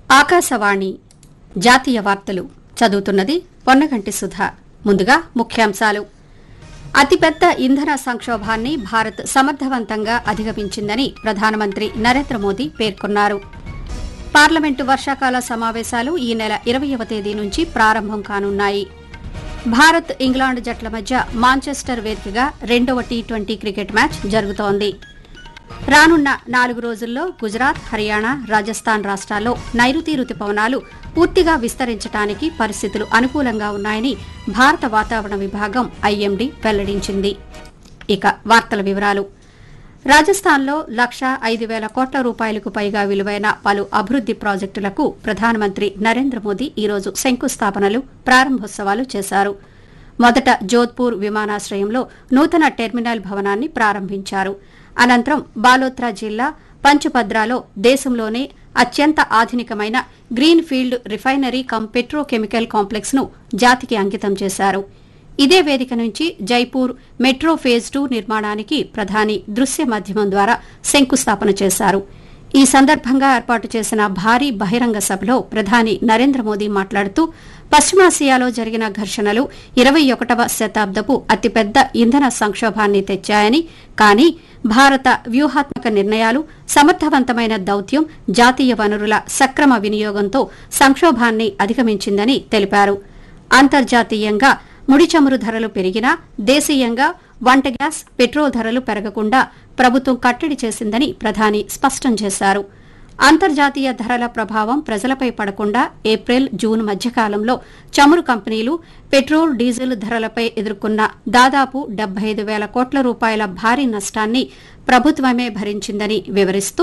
ఆకాశవాణి జాతీయ వార్తలు చదువుతున్నది పొన్నగంటి సుధ ముందుగా ముఖ్యాంశాలు అతిపెద్ద ఇంధన సంక్షోభాన్ని భారత్ సమర్థవంతంగా అధిగమించిందని ప్రధానమంత్రి నరేంద్ర మోదీ పేర్కొన్నారు పార్లమెంటు వర్షాకాల సమావేశాలు ఈ నెల ఇరవయవ తేదీ నుంచి ప్రారంభం కానున్నాయి భారత్ ఇంగ్లాండ్ జట్ల మధ్య మాంచెస్టర్ వేదికగా రెండవ టీ ట్వంటీ క్రికెట్ మ్యాచ్ జరుగుతోంది రానున్న నాలుగు రోజుల్లో గుజరాత్ హర్యానా రాజస్థాన్ రాష్ట్రాల్లో నైరుతి రుతుపవనాలు పూర్తిగా విస్తరించడానికి పరిస్థితులు అనుకూలంగా ఉన్నాయని భారత వాతావరణ విభాగం ఐఎండీ వెల్లడించింది ఇక వార్తల వివరాలు రాజస్థాన్లో లక్ష ఐదు వేల కోట్ల రూపాయలకు పైగా విలువైన పలు అభివృద్ది ప్రాజెక్టులకు ప్రధానమంత్రి నరేంద్ర మోదీ ఈరోజు శంకుస్థాపనలు ప్రారంభోత్సవాలు చేశారు మొదట జోధ్పూర్ విమానాశ్రయంలో నూతన టెర్మినల్ భవనాన్ని ప్రారంభించారు అనంతరం బాలోత్రా జిల్లా పంచపద్రాలో దేశంలోనే అత్యంత ఆధునికమైన green field refinery cum petrochemical complex ను జాతికి అంకితం చేశారు ఇదే వేదిక నుంచి జైపూర్ మెట్రో ఫేజ్ టూ నిర్మాణానికి ప్రధాని దృశ్య మాధ్యమం ద్వారా శంకుస్థాపన చేశారు ఈ సందర్భంగా ఏర్పాటు చేసిన భారీ బహిరంగ సభలో ప్రధాని నరేంద్ర మోదీ మాట్లాడుతూ పశ్చిమాసియాలో జరిగిన ఘర్షణలు ఇరవై ఒకటవ శతాబ్దపు అతిపెద్ద ఇంధన సంక్షోభాన్ని తెచ్చాయని కానీ భారత వ్యూహాత్మక నిర్ణయాలు సమర్థవంతమైన దౌత్యం జాతీయ వనరుల సక్రమ వినియోగంతో సంక్షోభాన్ని అధిగమించిందని తెలిపారు అంతర్జాతీయంగా ముడి చమురు ధరలు పెరిగినా దేశీయంగా వంట గ్యాస్ పెట్రోల్ ధరలు పెరగకుండా ప్రభుత్వం కట్టడి చేసిందని ప్రధాని స్పష్టం చేశారు అంతర్జాతీయ ధరల ప్రభావం ప్రజలపై పడకుండా ఏప్రిల్ జూన్ మధ్యకాలంలో చమురు కంపెనీలు పెట్రోల్ డీజిల్ ధరలపై ఎదుర్కొన్న దాదాపు డెబ్బై ఐదు వేల కోట్ల రూపాయల భారీ నష్టాన్ని ప్రభుత్వమే భరించిందని వివరిస్తూ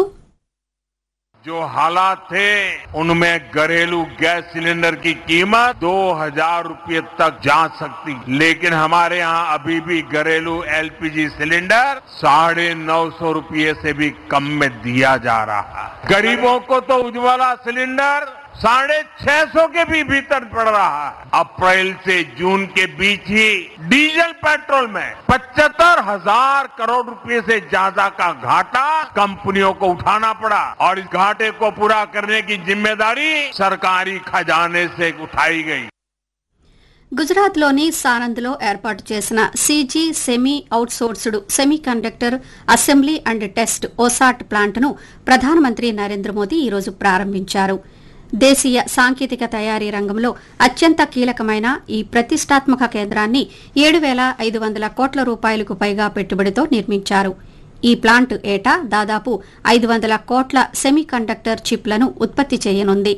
जो हालात थे उनमें घरेलू गैस सिलेंडर की कीमत दो हजार रूपये तक जा सकती लेकिन हमारे यहाँ अभी भी घरेलू एलपीजी सिलेंडर साढ़े नौ सौ रूपये से भी कम में दिया जा रहा है गरीबों को तो उज्ज्वला सिलेंडर साढ़े छह सौ के भी भीतर पड़ रहा है अप्रैल से जून के बीच ही डीजल पेट्रोल में पचहत्तर हजार करोड़ रुपए से ज्यादा का घाटा कंपनियों को उठाना पड़ा और इस घाटे को पूरा करने की जिम्मेदारी सरकारी खजाने से उठाई गई గుజరాత్లోని సానంద్లో ఏర్పాటు చేసిన CG semi outsourced semiconductor assembly and test OSAT ప్లాంట్ను ప్రధానమంత్రి నరేంద్ర మోదీ ఈరోజు ప్రారంభించారు దేశీయ సాంకేతిక తయారీ రంగంలో అత్యంత కీలకమైన ఈ ప్రతిష్టాత్మక కేంద్రాన్ని ఏడు వేల ఐదు వందల కోట్ల రూపాయలకు పైగా పెట్టుబడితో నిర్మించారు ఈ ప్లాంట్ ఏటా దాదాపు ఐదు వందల కోట్ల సెమీ కండక్టర్ చిప్లను ఉత్పత్తి చేయనుంది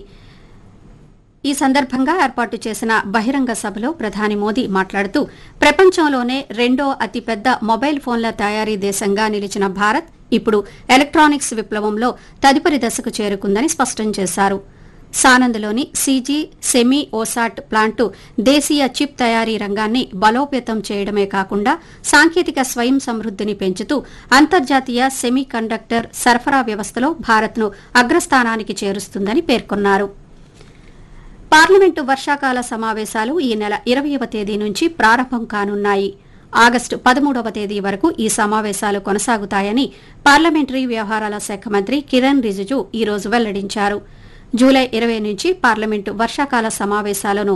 ఈ సందర్భంగా ఏర్పాటు చేసిన బహిరంగ సభలో ప్రధాని మోదీ మాట్లాడుతూ ప్రపంచంలోనే రెండో అతిపెద్ద మొబైల్ ఫోన్ల తయారీ దేశంగా నిలిచిన భారత్ ఇప్పుడు ఎలక్ట్రానిక్స్ విప్లవంలో తదుపరి దశకు చేరుకుందని స్పష్టం చేశారు సానంద్లోని సీజీ సెమీ ఓసాట్ ప్లాంటు దేశీయ చిప్ తయారీ రంగాన్ని బలోపేతం చేయడమే కాకుండా సాంకేతిక స్వయం సమృద్దిని పెంచుతూ అంతర్జాతీయ సెమీ కండక్టర్ సరఫరా వ్యవస్థలో భారత్ను అగ్రస్థానానికి చేరుస్తుందని పేర్కొన్నారు పార్లమెంటు వర్షాకాల సమావేశాలు ఈ నెల ఇరవయవ తేదీ నుంచి ప్రారంభం కానున్నాయి ఆగస్టు పదమూడవ తేదీ వరకు ఈ సమావేశాలు కొనసాగుతాయని పార్లమెంటరీ వ్యవహారాల శాఖ మంత్రి కిరణ్ రిజిజు ఈ రోజు వెల్లడించారు జూలై ఇరవై నుంచి పార్లమెంటు వర్షాకాల సమావేశాలను